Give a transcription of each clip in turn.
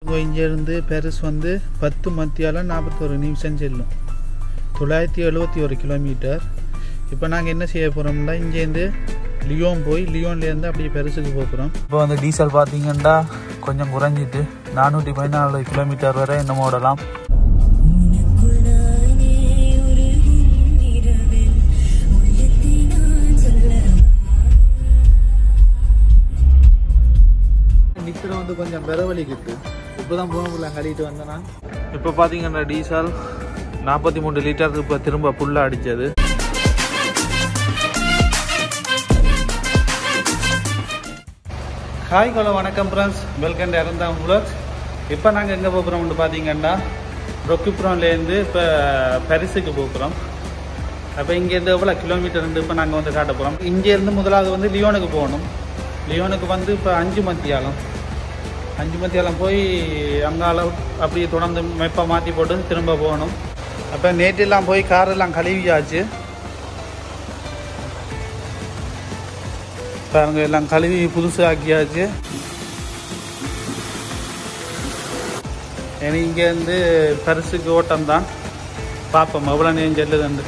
பாருங்க இங்கேருந்து பெருஸ் வந்து பத்து மத்தியால் நாற்பத்தொரு நிமிஷம் செல்லும் தொள்ளாயிரத்தி எழுபத்தி ஒரு கிலோமீட்டர் இப்போ நாங்கள் என்ன செய்ய போகிறோம்னா இங்கேருந்து லியோன் போய் லியோன்லேருந்து அப்படியே பெருசுக்கு போகிறோம் இப்போ வந்து டீசல் பார்த்தீங்கன்னா கொஞ்சம் குறைஞ்சிட்டு நானூற்றி பதினாலு கிலோமீட்டர் வரை இன்னும் ஓடலாம் நித்திர வந்து கொஞ்சம் பெறவழிக்கிட்டு இப்போ தான் போகல கட்டிட்டு வந்தேன் நான் இப்போ பார்த்தீங்கன்னா டீசல் நாற்பத்தி மூணு லிட்டருக்கு இப்போ திரும்ப ஃபுல்லாக அடித்தது ஹாய் ஹலோ வணக்கம் ஃப்ரெண்ட்ஸ் வெல்கம் டு இறந்தாம் vlogs இப்போ நாங்கள் எங்கே போகிறோம்னு பார்த்தீங்கன்னா ரொக்கிபுரம்லேருந்து இப்போ பரிசுக்கு போகிறோம் அப்போ இங்கேருந்து எவ்வளோ கிலோமீட்டர் இப்போ நாங்கள் வந்து காட்ட போகிறோம் இங்கேருந்து முதலாவது வந்து லியோனுக்கு போகணும் லியோனுக்கு வந்து இப்போ அஞ்சு மத்தியாலம் அஞ்சு மத்தியாலம் போய் அங்கால அப்படியே தொடர்ந்து மெப்பை மாற்றி போட்டு திரும்ப போகணும் அப்போ நேற்றெல்லாம் போய் காரெல்லாம் கழுவியாச்சு பாருங்க எல்லாம் கழுவி புதுசு ஆக்கியாச்சு எனக்கு இங்கேருந்து பரிசுக்கு ஓட்டம் தான் பார்ப்போம் எவ்வளோ நேரம் செல்லுதுண்டு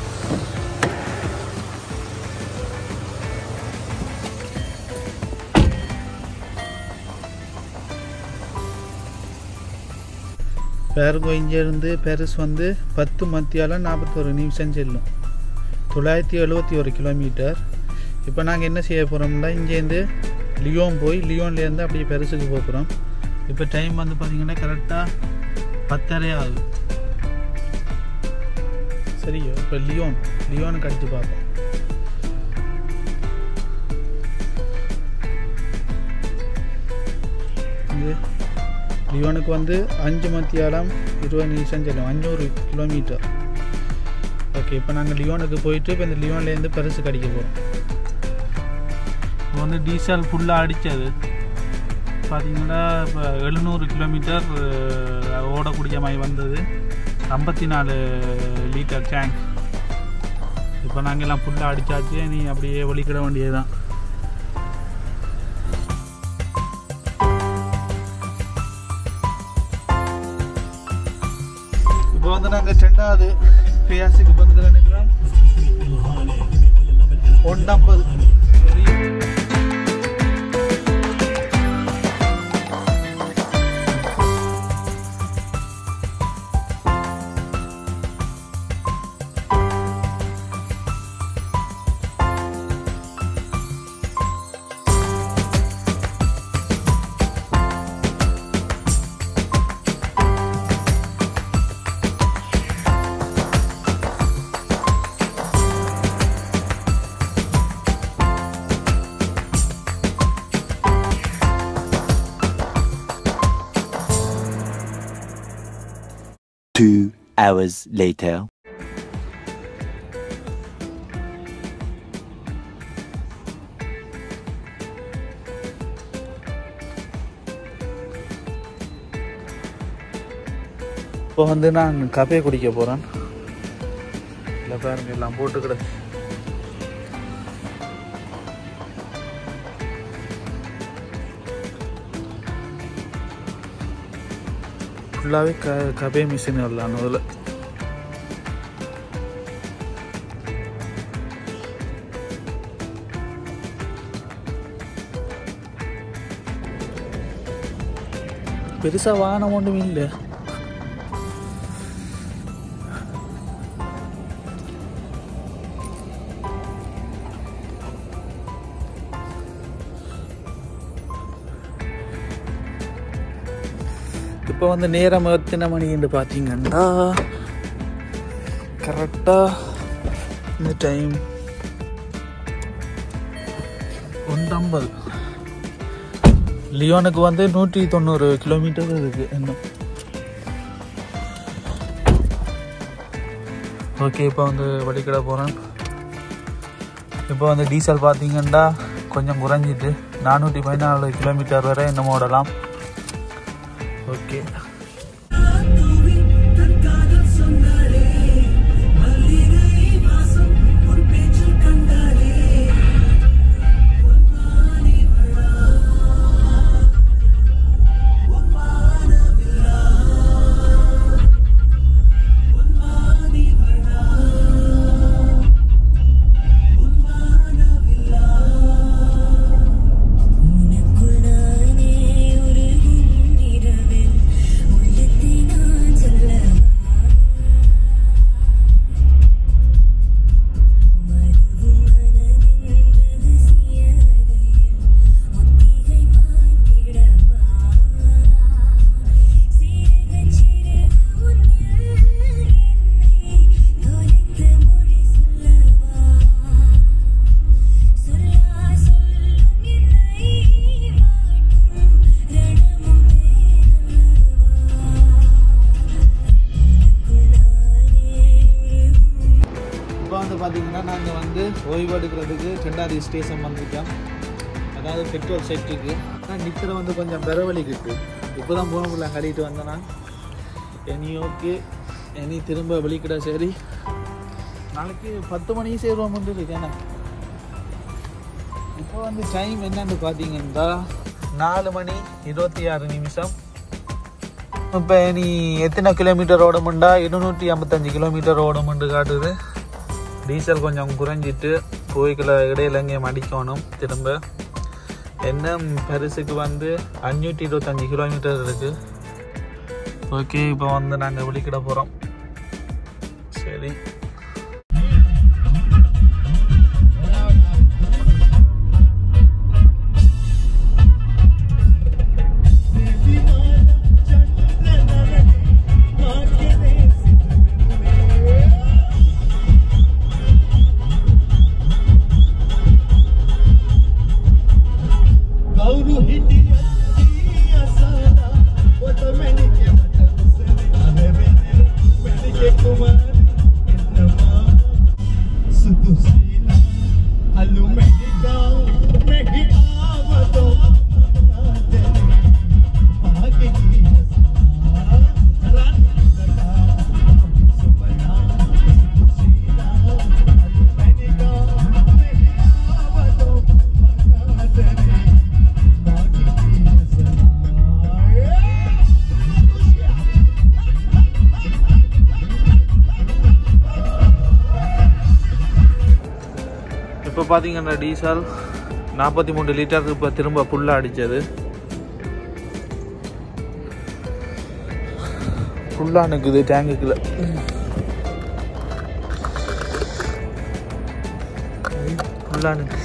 பாருங்க இங்கேருந்து பெருஸ் வந்து பத்து மத்தியால் நாற்பத்தொரு நிமிஷம் செல்லும் தொள்ளாயிரத்தி எழுபத்தி ஒரு கிலோமீட்டர் இப்போ நாங்கள் என்ன செய்ய போகிறோம்னா இங்கேருந்து லியோன் போய் லியோன்லேருந்து அப்படியே பெருசுக்கு போகிறோம் இப்போ டைம் வந்து பார்த்தீங்கன்னா கரெக்டாக பத்தரை ஆகுது சரியோ இப்போ லியோன் லியோனுக்கு அடித்து பார்ப்போம் இது லியோனுக்கு வந்து அஞ்சு மத்தியாலம் இருபது நிமிஷம் செல்லும் அஞ்சூறு கிலோமீட்டர் ஓகே இப்போ நாங்கள் லியோனுக்கு போயிட்டு இப்போ இந்த லியோன்லேருந்து பெருசு கடிக்க போகிறோம் இப்போ வந்து டீசல் ஃபுல்லாக அடித்தது பார்த்தீங்கன்னா இப்போ எழுநூறு கிலோமீட்டர் அஹ், ஓடக்கூடிய மாதிரி வந்தது ஐம்பத்தி நாலு லிட்டர் டேங்க் இப்போ நாங்கள் எல்லாம் ஃபுல்லாக அடித்தாச்சு நீ அப்படியே ஒலிக்கிட வேண்டியது தான் இப்போ வந்து நாங்கள் ரெண்டாவது பியாசிக்கு வந்து நினைக்கிறோம் ஒன்றம்பது Two hours later. இப்போ வந்து நான் கபே குடிக்க போகிறேன் இல்லை பாருங்க எல்லாம் போட்டுக்கிட ஃபுல்லாகவே க கபே மிஷின் வரலான்னு அதில் பெருசாக வாகனம் ஒன்றும் இல்லை இப்போ வந்து நேரம் எத்தனை மணின்னு பார்த்தீங்கன்னா கரெக்டாக இந்த டைம் ஒன்றம்பது லியோனுக்கு வந்து நூற்றி தொண்ணூறு கிலோமீட்டர் இருக்கு இன்னும் ஓகே இப்போ வந்து வடிக்கட போகிறேன் இப்போ வந்து டீசல் பார்த்தீங்கன்னா கொஞ்சம் குறைஞ்சிட்டு நானூற்றி பதினாலு கிலோமீட்டர் வரை இன்னும் ஓடலாம் ஓகே ஓய்வு எடுக்கிறதுக்கு ரெண்டாவது ஸ்டேஷன் வந்திருக்கேன் அதாவது பெட்ரோல் செட்டுக்கு ஆனால் நிற்கிற வந்து கொஞ்சம் பெறவழிக்கிட்டு இப்போ தான் போன முடியல கழிட்டு வந்தேன் நான் இனி ஓகே இனி திரும்ப வெளிக்கிட சரி நாளைக்கு பத்து மணி சேருவோம் இருக்கேன் இப்போ வந்து டைம் என்னன்னு பார்த்தீங்கன்னா நாலு மணி இருபத்தி ஆறு நிமிஷம் இப்போ நீ எத்தனை கிலோமீட்டர் ஓடுமுண்டா இருநூற்றி ஐம்பத்தஞ்சு கிலோமீட்டர் ஓடுமுண்டு காட்டுது டீசல் கொஞ்சம் குறைஞ்சிட்டு கோயிலுக்குள்ள இடையில எங்கேயும் அடிக்கணும் திரும்ப என்ன பெருசுக்கு வந்து அஞ்சூற்றி இருபத்தஞ்சி கிலோமீட்டர் இருக்குது ஓகே இப்போ வந்து நாங்கள் வெளிக்கிட போகிறோம் சரி ಗೌರು ಹಿಡಿಯ ಸಾಲ ಒಟ ಮೆಣಿಕೆ ಮಠ ಮೆಣಿಕೆ ಕುಮಾರ್ ಎನ್ನಮ್ಮ ಸುದುಶೀಲ ಅಲ್ಲು ಮೆಡಿಕಾ ಮೆಡಿ ಆವದೋ ಹಾಗೆ இப்போ பார்த்தீங்கன்னா டீசல் நாற்பத்தி மூணு லிட்டருக்கு இப்போ திரும்ப ஃபுல்லாக அடித்தது ஃபுல்லாக நிற்குது டேங்குக்குள்ள ஃபுல்லாக நிற்குது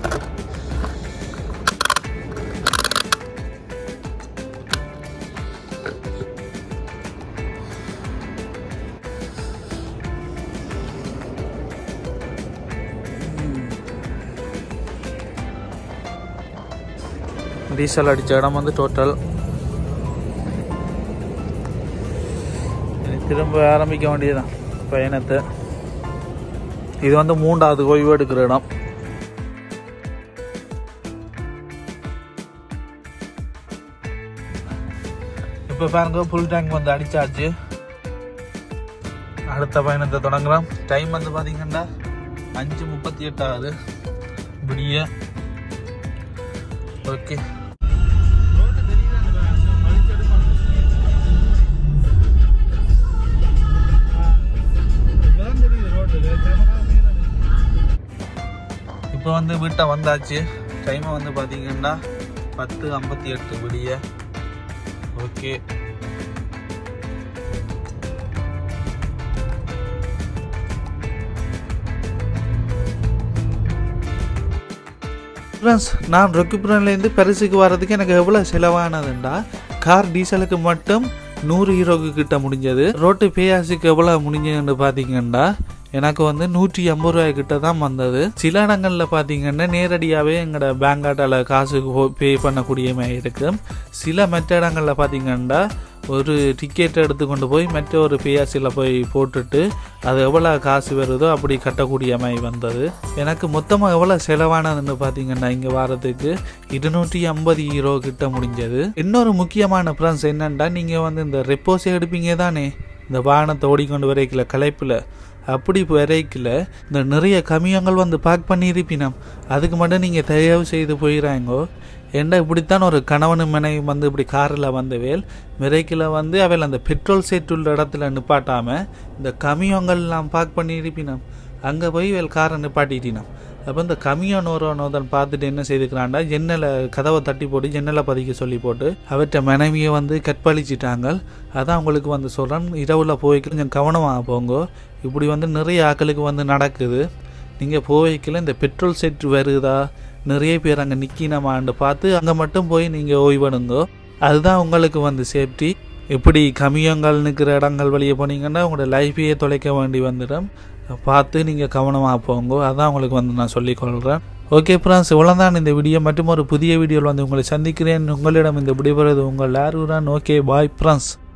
டீசல் அடித்த இடம் வந்து டோட்டல் திரும்ப ஆரம்பிக்க வேண்டியதுதான் பயணத்தை இது வந்து மூன்றாவது ஓய்வு எடுக்கிற இடம் இப்போ பாருங்க ஃபுல் டேங்க் வந்து அடிச்சாச்சு அடுத்த பயணத்தை தொடங்குறோம் டைம் வந்து பார்த்தீங்கன்னா அஞ்சு முப்பத்தி எட்டு ஆகுது விடிய ஓகே இப்போ வந்து வீட்டை வந்தாச்சு டைமை வந்து பார்த்தீங்கன்னா பத்து ஐம்பத்தி எட்டு விடிய ஓகே ஃப்ரெண்ட்ஸ் நான் ரொக்கிபுரம்லேருந்து பெருசுக்கு வர்றதுக்கு எனக்கு எவ்வளோ செலவானதுண்டா கார் டீசலுக்கு மட்டும் நூறு ஹீரோக்கு கிட்ட முடிஞ்சது ரோட்டு பேயாசுக்கு எவ்வளோ முடிஞ்சதுன்னு பார்த்தீங்கன்னா எனக்கு வந்து நூற்றி ஐம்பது ரூபாய் கிட்ட தான் வந்தது சில இடங்களில் பார்த்தீங்கன்னா நேரடியாகவே எங்களோட பேங்காட்டால் காசு பே பண்ணக்கூடிய மாதிரி இருக்கு சில மற்ற இடங்களில் பார்த்தீங்கன்னா ஒரு டிக்கெட் எடுத்து கொண்டு போய் மற்ற ஒரு பிஆர்சியில் போய் போட்டுட்டு அது எவ்வளோ காசு வருதோ அப்படி கட்டக்கூடிய மாதிரி வந்தது எனக்கு மொத்தமாக எவ்வளோ செலவானதுன்னு பார்த்தீங்கன்னா இங்கே வாரத்துக்கு இருநூற்றி ஐம்பது ஹீரோ கிட்ட முடிஞ்சது இன்னொரு முக்கியமான ப்ரான்ஸ் என்னென்னா நீங்கள் வந்து இந்த ரெப்போஸே எடுப்பீங்க தானே இந்த வாகனத்தை ஓடிக்கொண்டு வரைக்கல கலைப்பில் அப்படி வரைக்கல இந்த நிறைய கமியங்கள் வந்து பார்க் பண்ணியிருப்பினம் அதுக்கு மட்டும் நீங்கள் தயவு செய்து போயிடாங்கோ ஏண்டா இப்படித்தான் ஒரு கணவனும் மனைவி வந்து இப்படி காரில் வந்தவேல் விரைக்கில் வந்து அவையில் அந்த பெட்ரோல் செட் உள்ள இடத்துல நிப்பாட்டாமல் இந்த கமியங்கள்லாம் பார்க் பண்ணியிருப்பினம் அங்கே போய் வேல் காரை நிப்பாட்டிட்டினோம் அப்போ இந்த கமியான் ஒருவன் பார்த்துட்டு என்ன செய்துக்கிறான்டா ஜன்னலை கதவை தட்டி போட்டு ஜன்னலை பதிக்க சொல்லி போட்டு அவற்றை மனைவியை வந்து கற்பழிச்சிட்டாங்க அதான் உங்களுக்கு வந்து சொல்கிறேன் இரவில் போய் கொஞ்சம் கவனமாக போங்க இப்படி வந்து நிறைய ஆக்களுக்கு வந்து நடக்குது நீங்கள் போய்க்கல இந்த பெட்ரோல் செட் வருதா நிறைய பேர் அங்கே நிற்கினமான்னு பார்த்து அங்கே மட்டும் போய் நீங்கள் ஓய்வெடுங்கோ அதுதான் உங்களுக்கு வந்து சேஃப்டி இப்படி கமியங்கள் நிற்கிற இடங்கள் வழியே போனீங்கன்னா உங்களோட லைஃபையே தொலைக்க வேண்டி வந்துடும் பார்த்து நீங்கள் கவனமாக போங்க அதான் உங்களுக்கு வந்து நான் சொல்லிக்கொள்கிறேன் ஓகே ஃப்ரெண்ட்ஸ் இவ்வளோதான் இந்த வீடியோ மற்றும் ஒரு புதிய வீடியோவில் வந்து உங்களை சந்திக்கிறேன் உங்களிடம் இந்த விடைபெறுவது உங்கள் யாருதான் ஓகே பாய் ஃப்ரெண்ட்ஸ்